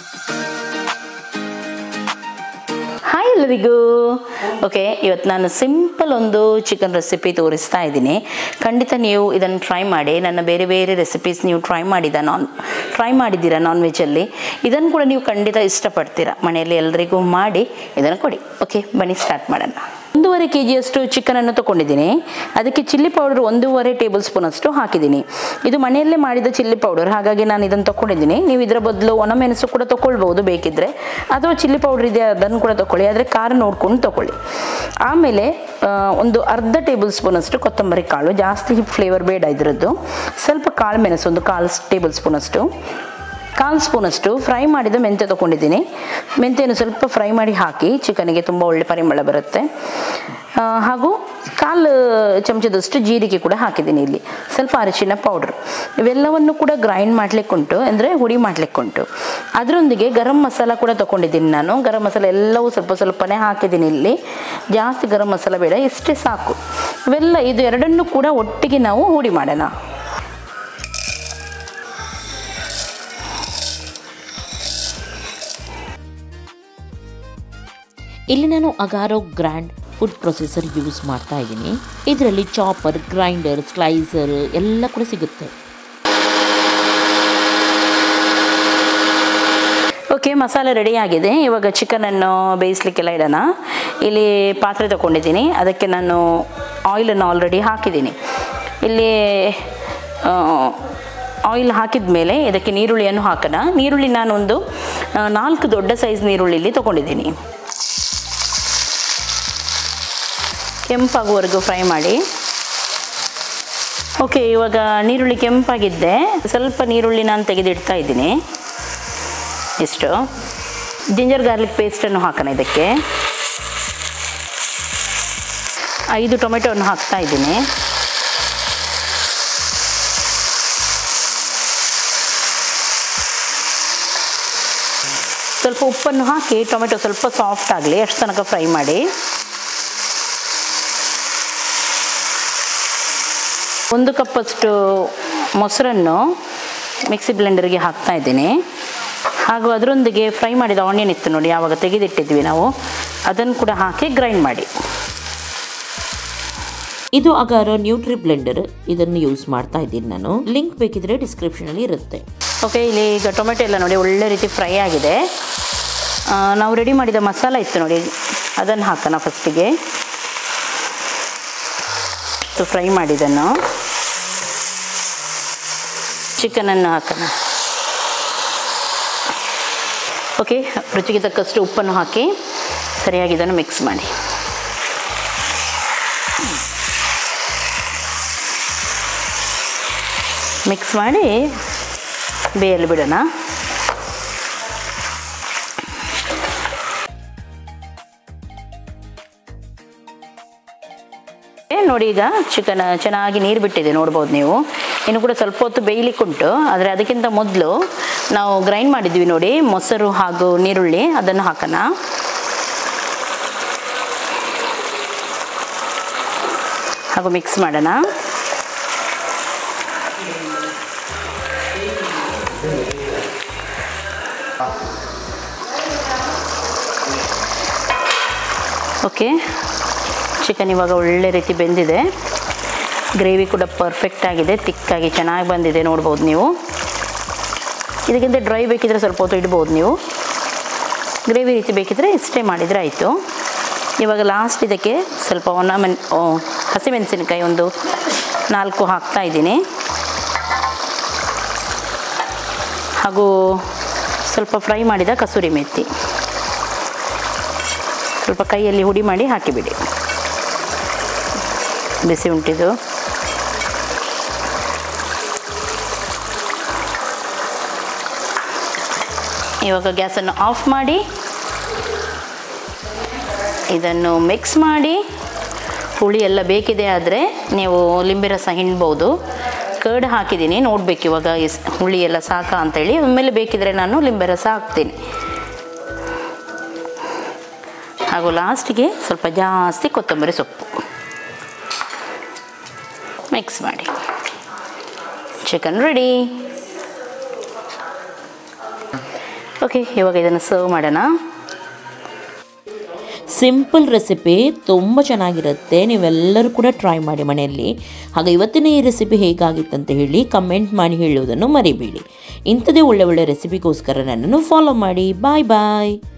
hi ಎಲ್ಲರಿಗೂ okay ಇವತ್ತು ನಾನು ಸಿಂಪಲ್ ಒಂದು ಚಿಕನ್ ರೆಸಿಪಿ ತೋರಿಸ್ತಾ ಇದ್ದೀನಿ ಖಂಡಿತ ನೀವು ಇದನ್ನು ಟ್ರೈ ಮಾಡಿ ನನ್ನ ಬೇರೆ ಬೇರೆ ರೆಸಿಪೀಸ್ ನೀವು ಟ್ರೈ ಮಾಡಿದ ನಾನ್ ಟ್ರೈ ಮಾಡಿದ್ದೀರಾ ನಾನ್ ವೆಜ್ಜಲ್ಲಿ ಇದನ್ನು ಕೂಡ ನೀವು ಖಂಡಿತ ಇಷ್ಟಪಡ್ತೀರಾ ಮನೆಯಲ್ಲಿ ಎಲ್ಲರಿಗೂ ಮಾಡಿ ಇದನ್ನು ಕೊಡಿ ಓಕೆ ಬನ್ನಿ ಸ್ಟಾರ್ಟ್ ಮಾಡೋಣ ಒಂದೂವರೆ ಕೆ ಜಿಯಷ್ಟು ಚಿಕನನ್ನು ತೊಗೊಂಡಿದ್ದೀನಿ ಅದಕ್ಕೆ ಚಿಲ್ಲಿ ಪೌಡರ್ ಒಂದೂವರೆ ಟೇಬಲ್ ಸ್ಪೂನ್ ಅಷ್ಟು ಹಾಕಿದ್ದೀನಿ ಇದು ಮನೆಯಲ್ಲೇ ಮಾಡಿದ ಚಿಲ್ಲಿ ಪೌಡರ್ ಹಾಗಾಗಿ ನಾನು ಇದನ್ನು ತೊಗೊಂಡಿದ್ದೀನಿ ನೀವು ಇದರ ಬದಲು ಒಣಮೆಣಸು ಕೂಡ ತೊಗೊಳ್ಬೋದು ಬೇಕಿದ್ದರೆ ಅಥವಾ ಚಿಲ್ಲಿ ಪೌಡರ್ ಇದೆ ಅದನ್ನು ಕೂಡ ತೊಗೊಳ್ಳಿ ಆದರೆ ಖಾರ ನೋಡ್ಕೊಂಡು ತೊಗೊಳ್ಳಿ ಆಮೇಲೆ ಆ, ಒಂದು ಅರ್ಧ ಟೇಬಲ್ ಸ್ಪೂನ್ ಅಷ್ಟು ಕೊತ್ತಂಬರಿ ಕಾಳು ಜಾಸ್ತಿ ಫ್ಲೇವರ್ ಬೇಡ ಇದರದ್ದು ಸ್ವಲ್ಪ ಕಾಳು ಮೆಣಸು ಒಂದು ಕಾಲು ಟೇಬಲ್ ಸ್ಪೂನ್ ಅಷ್ಟು ಕಾಲು ಸ್ಪೂನಷ್ಟು ಫ್ರೈ ಮಾಡಿದ ಮೆಂತ್ಯ ತೊಗೊಂಡಿದ್ದೀನಿ ಮೆಂತ್ಯನ ಸ್ವಲ್ಪ ಫ್ರೈ ಮಾಡಿ ಹಾಕಿ ಚಿಕನಿಗೆ ತುಂಬ ಒಳ್ಳೆ ಪರಿಮಳ ಬರುತ್ತೆ ಆ, ಹಾಗೂ ಕಾಲು ಚಮಚದಷ್ಟು ಜೀರಿಗೆ ಕೂಡ ಹಾಕಿದ್ದೀನಿ ಇಲ್ಲಿ ಸ್ವಲ್ಪ ಅರಿಶಿನ ಪೌಡ್ರ್ ಇವೆಲ್ಲವನ್ನು ಕೂಡ ಗ್ರೈಂಡ್ ಮಾಡಲಿಕ್ಕುಂಟು ಅಂದರೆ ಹುಡಿ ಮಾಡಲಿಕ್ಕುಂಟು ಅದರೊಂದಿಗೆ ಗರಂ ಮಸಾಲ ಕೂಡ ತೊಗೊಂಡಿದ್ದೀನಿ ನಾನು ಗರಂ ಮಸಾಲ ಎಲ್ಲವೂ ಸ್ವಲ್ಪ ಸ್ವಲ್ಪನೇ ಹಾಕಿದ್ದೀನಿ ಇಲ್ಲಿ ಜಾಸ್ತಿ ಗರಂ ಮಸಾಲ ಬೇಡ ಇಷ್ಟೇ ಸಾಕು ಇವೆಲ್ಲ ಇದು ಎರಡನ್ನೂ ಕೂಡ ಒಟ್ಟಿಗೆ ನಾವು ಹುಡಿ ಮಾಡೋಣ ಇಲ್ಲಿ ನಾನು Agaro grand food processor use ಮಾಡ್ತಾ ಇದ್ದೀನಿ ಇದರಲ್ಲಿ ಚಾಪರ್ ಗ್ರೈಂಡರ್ ಸ್ಲೈಸರ್ ಎಲ್ಲ ಕೂಡ ಸಿಗುತ್ತೆ ಓಕೆ ಮಸಾಲೆ ರೆಡಿ ಆಗಿದೆ ಇವಾಗ ಚಿಕನನ್ನು ಬೇಯಿಸ್ಲಿಕ್ಕೆಲ್ಲ ಇಡೋಣ ಇಲ್ಲಿ ಪಾತ್ರೆ ತಗೊಂಡಿದ್ದೀನಿ ಅದಕ್ಕೆ ನಾನು ಆಯಿಲನ್ನು ಆಲ್ರೆಡಿ ಹಾಕಿದ್ದೀನಿ ಇಲ್ಲಿ ಆಯಿಲ್ ಹಾಕಿದ ಮೇಲೆ ಇದಕ್ಕೆ ನೀರುಳ್ಳಿಯನ್ನು ಹಾಕೋಣ ನೀರುಳ್ಳಿ ನಾನೊಂದು ಆ, ನಾಲ್ಕು ದೊಡ್ಡ ಸೈಜ್ ನೀರುಳ್ಳಿಲಿ ತೊಗೊಂಡಿದ್ದೀನಿ ಕೆಂಪಾಗುವವರೆಗೂ ಫ್ರೈ ಮಾಡಿ ಓಕೆ ಇವಾಗ ನೀರುಳ್ಳಿ ಕೆಂಪಾಗಿದ್ದೆ ಸ್ವಲ್ಪ ನೀರುಳ್ಳಿ ನಾನು ತೆಗೆದಿಡ್ತಾ ಇದ್ದೀನಿ ಇಷ್ಟು ಜಿಂಜರ್ ಗಾರ್ಲಿಕ್ ಪೇಸ್ಟನ್ನು ಹಾಕೋಣ ಇದಕ್ಕೆ ಐದು ಟೊಮೆಟೊವನ್ನು ಹಾಕ್ತಾ ಇದ್ದೀನಿ ಸ್ವಲ್ಪ ಉಪ್ಪನ್ನು ಹಾಕಿ ಟೊಮೆಟೊ ಸ್ವಲ್ಪ ಸಾಫ್ಟ್ ಆಗಲಿ ಅಷ್ಟು ತನಕ ಫ್ರೈ ಮಾಡಿ ಒಂದು ಕಪ್ಪಷ್ಟು ಮೊಸರನ್ನು ಮಿಕ್ಸಿ ಬ್ಲೆಂಡರ್ಗೆ ಹಾಕ್ತಾ ಇದ್ದೀನಿ ಹಾಗೂ ಅದರೊಂದಿಗೆ ಫ್ರೈ ಮಾಡಿದ ಆನಿಯನ್ ಇತ್ತು ನೋಡಿ ಆವಾಗ ತೆಗೆದಿಟ್ಟಿದ್ವಿ ನಾವು ಅದನ್ನು ಕೂಡ ಹಾಕಿ ಗ್ರೈಂಡ್ ಮಾಡಿ ಇದು ಅಗಾರೋ ನ್ಯೂಟ್ರಿ ಬ್ಲೆಂಡರ್ ಇದನ್ನು ಯೂಸ್ ಮಾಡ್ತಾ ಇದ್ದೀನಿ ನಾನು ಲಿಂಕ್ ಬೇಕಿದ್ರೆ ಡಿಸ್ಕ್ರಿಪ್ಷನ್ ಅಲ್ಲಿ ಇರುತ್ತೆ ಓಕೆ ಇಲ್ಲಿ ಈಗ ಟೊಮೆಟೊ ಎಲ್ಲ ನೋಡಿ ಒಳ್ಳೆ ರೀತಿ ಫ್ರೈ ಆಗಿದೆ ಆ, ನಾವು ರೆಡಿ ಮಾಡಿದ ಮಸಾಲ ಇತ್ತು ನೋಡಿ ಅದನ್ನು ಹಾಕೋಣ ಫಸ್ಟಿಗೆ ಫ್ರೈ ಮಾಡಿದನ್ನು ಚಿಕನನ್ನು ಹಾಕೋಣ ಓಕೆ ರುಚಿಗೆ ತಕ್ಕಷ್ಟು ಉಪ್ಪನ್ನು ಹಾಕಿ ಸರಿಯಾಗಿ ಇದನ್ನು ಮಿಕ್ಸ್ ಮಾಡಿ ಮಿಕ್ಸ್ ಮಾಡಿ ಬೇಯಲು ಬಿಡೋಣ ಏ, ನೋಡಿ ಈಗ ಚಿಕನ್ ಚೆನ್ನಾಗಿ ನೀರು ಬಿಟ್ಟಿದೆ ನೋಡ್ಬೋದು ನೀವು ಇನ್ನು ಕೂಡ ಸ್ವಲ್ಪ ಹೊತ್ತು ಬೇಯಲಿಕ್ಕುಂಟು ಆದರೆ ಅದಕ್ಕಿಂತ ಮೊದಲು ನಾವು ಗ್ರೈಂಡ್ ಮಾಡಿದ್ವಿ ನೋಡಿ ಮೊಸರು ಹಾಗೂ ನೀರುಳ್ಳಿ ಅದನ್ನು ಹಾಕೋಣ ಹಾಗೂ ಮಿಕ್ಸ್ ಮಾಡೋಣ ಓಕೆ ಚಿಕನ್ ಇವಾಗ ಒಳ್ಳೆ ರೀತಿ ಬೆಂದಿದೆ ಗ್ರೇವಿ ಕೂಡ ಪರ್ಫೆಕ್ಟ್ ಆಗಿದೆ ತಿಕ್ಕಾಗಿ ಚೆನ್ನಾಗಿ ಬಂದಿದೆ ನೋಡ್ಬೋದು ನೀವು ಇದಕ್ಕಿಂತ ಡ್ರೈ ಬೇಕಿದ್ರೆ ಸ್ವಲ್ಪ ಹೊತ್ತು ಇಡ್ಬೋದು ನೀವು ಗ್ರೇವಿ ರೀತಿ ಬೇಕಿದ್ರೆ ಇಷ್ಟೇ ಮಾಡಿದರೆ ಆಯಿತು ಇವಾಗ ಲಾಸ್ಟ್ ಇದಕ್ಕೆ ಸ್ವಲ್ಪ ಒಣ ಮೆಣ್ ಓ, ಹಸಿಮೆಣಸಿನಕಾಯಿ ಒಂದು ನಾಲ್ಕು ಹಾಕ್ತಾ ಇದ್ದೀನಿ ಹಾಗೂ ಸ್ವಲ್ಪ ಫ್ರೈ ಮಾಡಿದ ಕಸೂರಿ ಮೆಥಿ ಸ್ವಲ್ಪ ಕೈಯಲ್ಲಿ ಹುಡಿ ಮಾಡಿ ಹಾಕಿಬಿಡಿ ಬಿಸಿ ಉಂಟಿದು ಇವಾಗ ಗ್ಯಾಸನ್ನು ಆಫ್ ಮಾಡಿ ಇದನ್ನು ಮಿಕ್ಸ್ ಮಾಡಿ ಹುಳಿ ಎಲ್ಲ ಬೇಕಿದೆ ಆದರೆ ನೀವು ಲಿಂಬೆ ರಸ ಹಿಂಡ್ಬೋದು ಕರ್ಡ್ ಹಾಕಿದ್ದೀನಿ ನೋಡ್ಬೇಕು ಇವಾಗ ಎಸ್ ಹುಳಿ ಎಲ್ಲ ಸಾಕಾ ಅಂತೇಳಿ ಆಮೇಲೆ ಬೇಕಿದ್ರೆ ನಾನು ಲಿಂಬೆ ರಸ ಹಾಕ್ತೀನಿ ಹಾಗೂ ಲಾಸ್ಟಿಗೆ ಸ್ವಲ್ಪ ಜಾಸ್ತಿ ಕೊತ್ತಂಬರಿ ಸೊಪ್ಪು ಮಿಕ್ಸ್ ಮಾಡಿ ಚಿಕನ್ ರೆಡಿ ಓಕೆ ಇವಾಗ ಇದನ್ನು ಸರ್ವ್ ಮಾಡೋಣ ಸಿಂಪಲ್ ರೆಸಿಪಿ ತುಂಬ ಚೆನ್ನಾಗಿರುತ್ತೆ ನೀವೆಲ್ಲರೂ ಕೂಡ ಟ್ರೈ ಮಾಡಿ ಮನೆಯಲ್ಲಿ ಹಾಗೆ ಇವತ್ತಿನ ಈ ರೆಸಿಪಿ ಹೇಗಾಗಿತ್ತಂತ ಹೇಳಿ ಕಮೆಂಟ್ ಮಾಡಿ ಹೇಳುವುದನ್ನು ಮರಿಬೇಡಿ ಇಂಥದೇ ಒಳ್ಳೆ ಒಳ್ಳೆ ರೆಸಿಪಿಗೋಸ್ಕರ ನನ್ನನ್ನು ಫಾಲೋ ಮಾಡಿ ಬಾಯ್ ಬಾಯ್